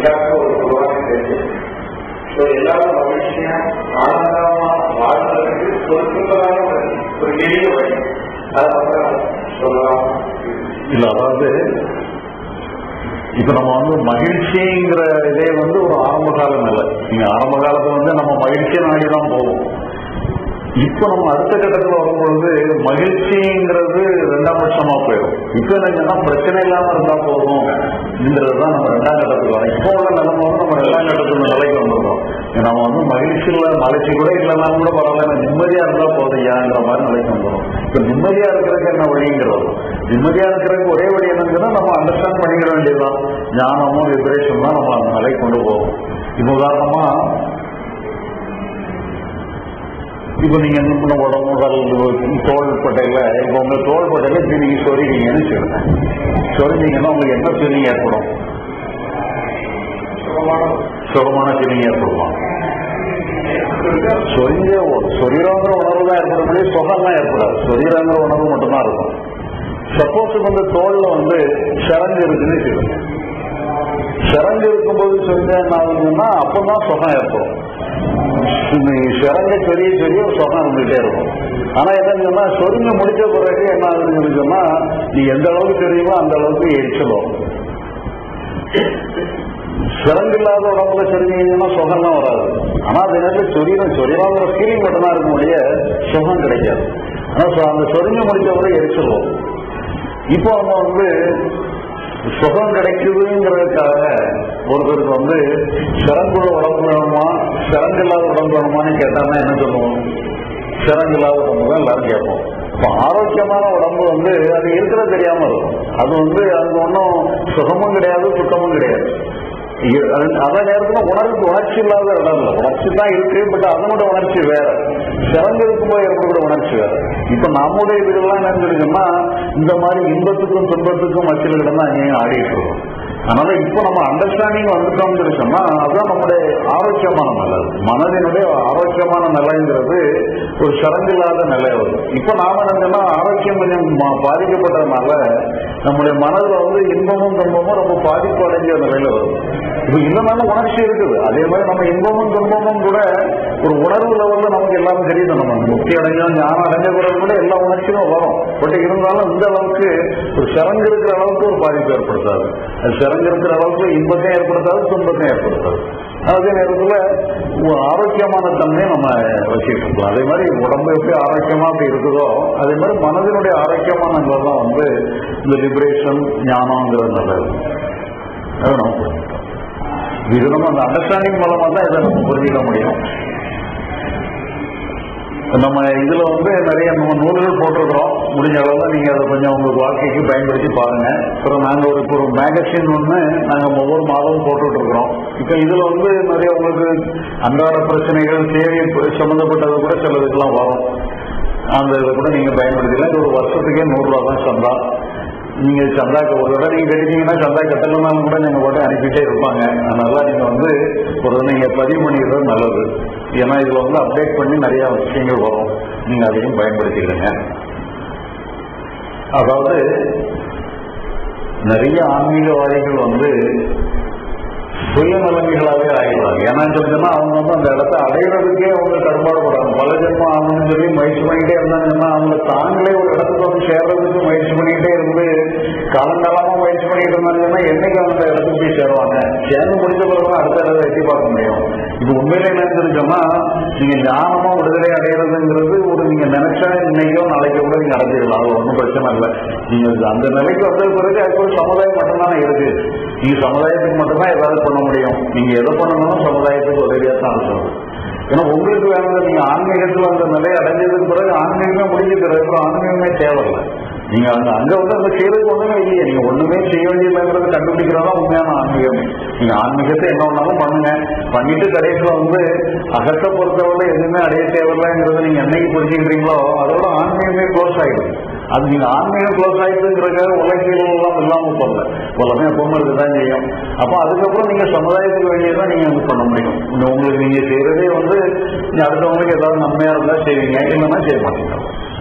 எல்லாருக்கும் ஒரு பொதுவான கேள்வி ஸோ எல்லாரும் மகிழ்ச்சியா ஆனந்தமா வாழ்றதுக்கு பொருத்தமான ஒரு ஒரு எளிய வழி அதை வந்து சொல்லலாம் இல்ல அதாவது இப்ப நம்ம வந்து மகிழ்ச்சிங்கிற இதே வந்து ஒரு ஆரம்ப காலம் இல்லை நீங்க ஆரம்ப காலத்துல வந்து நம்ம மகிழ்ச்சியை நாடி தான் போவோம் இப்ப நம்ம அடுத்த கட்டத்துல வரும்பொழுது மகிழ்ச்சிங்கிறது ரெண்டாம் பட்சமா போயிடும் இப்ப என்னன்னா பிரச்சனை இல்லாம இருந்தா போதும்ங்கிறதுதான் நம்ம ரெண்டாம் கட்டத்துக்கு வரோம் இப்போ உள்ள நிலைமை வந்து நம்ம ரெண்டாம் கட்டத்துல நிலைக்கு வந்துடுறோம் நம்ம வந்து மகிழ்ச்சியில மகிழ்ச்சி கூட இல்லைனாலும் கூட பரவாயில்ல நிம்மதியா இருந்தா போதையாங்கிற மாதிரி நிலைக்கு வந்துடும் இப்ப நிம்மதியா இருக்கிறதுக்கு என்ன வழிங்கிறது நிம்மதியா இருக்கிறதுக்கு ஒரே வழி என்னங்கன்னா நம்ம அண்டர்ஸ்டாண்ட் பண்ணிக்கிற வேண்டியதுதான் ஞானமும் விபரேஷன் தான் நம்ம அந்த நிலைக்கு கொண்டு போவோம் இப்ப உதாரணமா இப்போ நீங்க என்ன பண்ண உடம்பு உடல் தோல் பட்டையில இப்போ உங்க தோல் பட்டையில இப்படி நீங்க சொருகீங்கன்னு சொல்லுங்க சொருந்தீங்கன்னா உங்களுக்கு என்ன ஃபீலிங் ஏற்படும் சுகமான ஃபீலிங் ஏற்படுமா சொரிஞ்ச சொரிரங்கிற உணர்வு தான் ஏற்பட முடியும் சுகம்லாம் ஏற்படாது சொரிரங்கிற உணர்வு மட்டும்தான் இருக்கும் சப்போஸ் வந்து தோல்ல வந்து சரங்கு இருக்குன்னு சொல்லுங்க சரங்கு இருக்கும்போது சொரிஞ்சா என்ன ஆகுதுன்னா அப்பதான் சுகம் ஏற்படும் சிறங்க பெரிய பெரிய சுகம் இருந்துகிட்டே இருக்கும் ஆனா என்னன்னா சொருங்க முடிச்ச பிறகு என்ன ஆகுதுன்னு சொன்னா நீ எந்த அளவுக்கு தெரியுமோ அந்த அளவுக்கு எரிச்சலும் சிறங்கு இல்லாத உடம்புல சொருங்கிங்கன்னா சுகம் தான் வராது ஆனா அது நேரத்தில் சொரியணும் சொரியலாங்கிற ஃபீலிங் மட்டும்தான் இருக்க முடிய சுகம் கிடைக்காது ஆனா சொ- அந்த சொருங்க முடிச்ச பிறகு எரிச்சலும் இப்போ நம்ம வந்து சுகம் கிடைக்குதுங்கிறதுக்காக ஒருத்தருக்கு வந்து சிறங்குள்ள உடம்பு வேணுமா சிறங்கு இல்லாத உடம்பு வேணுமான்னு கேட்டாங்கன்னா என்ன சொல்லுவோம் சிறங்கு இல்லாத உடம்பு தான் எல்லாரும் கேட்போம் இப்போ ஆரோக்கியமான உடம்பு வந்து அது இருக்கிறது தெரியாம இருக்கும் அது வந்து அது ஒன்றும் சுகமும் கிடையாது சுத்தமும் கிடையாது இ- அது- அதே நேரத்தில் உணர்வு உணர்ச்சி இல்லாத இடம் இல்லை உணர்ச்சி தான் இருக்கு பட் அதனோட உணர்ச்சி வேற சிறந்து இருக்கும்போது ஏற்படுற உணர்ச்சி வேற இப்ப நம்முடைய இதுலாம் என்னன்னு இருக்குன்னா இந்த மாதிரி இன்பத்துக்கும் துன்பத்துக்கும் மத்தியில் கிடந்து அங்கேயும் ஆடிட்டு இருக்கோம் அதனால இப்போ நம்ம அண்டர்ஸ்டாண்டிங் வந்துட்டோம்னு சொன்னா அதுதான் நம்முடைய ஆரோக்கியமான நிலை மனதினுடைய ஆரோக்கியமான நிலைங்கிறது ஒரு சரங்கில்லாத நிலை வரும் இப்போ நாம என்னன்னா ஆரோக்கியம் கொஞ்சம் ம- பாதிக்கப்பட்டதுனால நம்முடைய மனதுல வந்து இன்பமும் துன்பமும் ரொம்ப பாதிப்பு அடைஞ்ச நிலையில வரும் இப்போ இல்லைனாலும் உணர்ச்சி இருக்குது அதே மாதிரி நம்ம இன்பமும் துன்பமும் கூட ஒரு உணர்வு லெவல்ல நமக்கு எல்லாமே தெரியுது நம்ம முக்தி அடைஞ்சோம் ஞானம் அடைஞ்ச பிறகு கூட எல்லா உணர்ச்சியும் வரும் பட் இருந்தாலும் இந்த அளவுக்கு ஒரு சரங்கு இருக்கிற அளவுக்கு ஒரு பாதிப்பு ஏற்படுத்தாது அது சரங்கு இருக்கிற அளவுக்கு இன்பத்தையும் ஏற்படுத்தாது துன்பத்தையும் ஏற்படுத்தாது அதே நேரத்துல ஒரு ஆரோக்கியமான தன்மையை நம்ம வச்சுட்டு இருக்கலாம் அதே மாதிரி உடம்பு எப்படி ஆரோக்கியமா அப்படி இருக்குதோ அதே மாதிரி மனதினுடைய ஆரோக்கியமான நிலை தான் வந்து இந்த லிபரேஷன் ஞானம்ங்கிறது நல்லது அதை நம்ம புரிஞ்சுக்கலாம். இது நம்ம அந்த அண்டர்ஸ்டாண்டிங் மூலமா தான் இதை நம்ம புரிஞ்சுக்க முடியும் நம்ம இதுல வந்து நிறைய நம்ம நூல்கள் போட்டிருக்கிறோம் முடிஞ்ச அளவுல நீங்க அதை கொஞ்சம் உங்க வாழ்க்கைக்கு பயன்படுத்தி பாருங்க அப்புறம் நாங்க ஒரு இப்போ ஒரு மேகசின் ஒண்ணு நாங்க ஒவ்வொரு மாதமும் போட்டுட்டு இருக்கிறோம் இப்ப இதுல வந்து நிறைய உங்களுக்கு அன்றாட பிரச்சனைகள் தேவை சம்பந்தப்பட்டது கூட சில இதுக்கெல்லாம் வரும் அந்த இதை கூட நீங்க பயன்படுத்திக்கலாம் இது ஒரு வருஷத்துக்கே நூறு ரூபா தான் சந்தா நீங்க சந்தாக்கு ஒரு தடவை நீங்க கட்டிட்டீங்கன்னா சந்தா கட்டலனாலும் கூட நீங்க போட்டு அனுப்பிட்டே இருப்பாங்க அதனால நீங்க வந்து ஒரு தடவை நீங்க பதிவு பண்ணிடுறது நல்லது ஏன்னா இதுல வந்து அப்டேட் பண்ணி நிறைய விஷயங்கள் வரும் நீங்க அதையும் பயன்படுத்திக்கிடுங்க அதாவது நிறைய ஆன்மீகவாதிகள் வந்து சுயநலமிகளாவே ஆகிடுவாங்க ஏன்னா சொல்லுன்னா அவங்க வந்து அந்த இடத்த அடையிறதுக்கே அவங்க கடுபாடுபடுறாங்க பல ஜென்மம் ஆகணும்னு சொல்லி முயற்சி பண்ணிட்டே இருந்தாங்கன்னா அவங்க தாங்களே ஒரு இடத்துக்கு வந்து சேர்றதுக்கு முயற்சி பண்ணிட்டே இருந்து காலங்காலமா முயற்சி பண்ணிட்டு இருந்தாங்கன்னா என்னைக்கு அந்த இடத்துக்கு போய் சேருவாங்க சேர்ந்து முடிஞ்ச பிறகு அடுத்த இடத்தை எட்டி பார்க்க முடியும் இப்ப உண்மையில என்ன சொன்னா நீங்க ஞானமா விடுதலை அடையிறதுங்கிறது ஒரு நீங்க நினைச்சா இன்னைக்கோ நாளைக்கோ கூட நீங்க அடைஞ்சிடலாம் அது ஒன்றும் பிரச்சனை இல்லை நீங்க அந்த நிலைக்கு வந்த பிறகு அது ஒரு சமுதாயம் மட்டும்தானே இருக்கு நீங்க சமுதாயத்துக்கு மட்டும்தான் ஏதாவது பண்ண முடியும் நீங்க எதை பண்ணணும்னா சமுதாயத்துக்கு உதவியா தான் இருக்கணும் ஏன்னா உங்களுக்கு வேணுங்க நீங்க ஆன்மீகத்துல அந்த நிலையை அடைஞ்சதுக்கு பிறகு ஆன்மீகமே முடிஞ்ச பிறகு ஆன்மீகமே தேவையில்லை நீங்க அங்க அங்க வந்து அந்த செய்யறதுக்கு ஒண்ணுமே இல்லையே நீங்க ஒண்ணுமே செய்ய வேண்டியதுங்கிறத கண்டுபிடிக்கிறதா உண்மையான ஆன்மீகமே நீங்க ஆன்மீகத்தை என்ன ஒண்ணாலும் பண்ணுங்க பண்ணிட்டு கடைசியில வந்து அகத்தை பொறுத்தவரை எதுவுமே அடைய தேவையில்லைங்கிறத நீங்க என்னைக்கு புரிஞ்சுக்கிறீங்களோ அதோட ஆன்மீகமே க்ளோஸ் ஆயிடும் அது நீங்க ஆன்மீகம் க்ளோஸ் ஆயிடுதுங்கிறதுக்காக உலகியல் எல்லாம் இல்லாம போகல உலகம் எப்பவுமே இருக்குதான் செய்யும் அப்ப அதுக்கப்புறம் நீங்க சமுதாயத்துக்கு வேண்டியதான் நீங்க வந்து பண்ண முடியும் இந்த உங்களுக்கு நீங்க செய்யறதே வந்து நீங்க அடுத்தவங்களுக்கு ஏதாவது நன்மையா இருந்தா செய்வீங்க இல்லைன்னா செய்ய மாட்டீங்க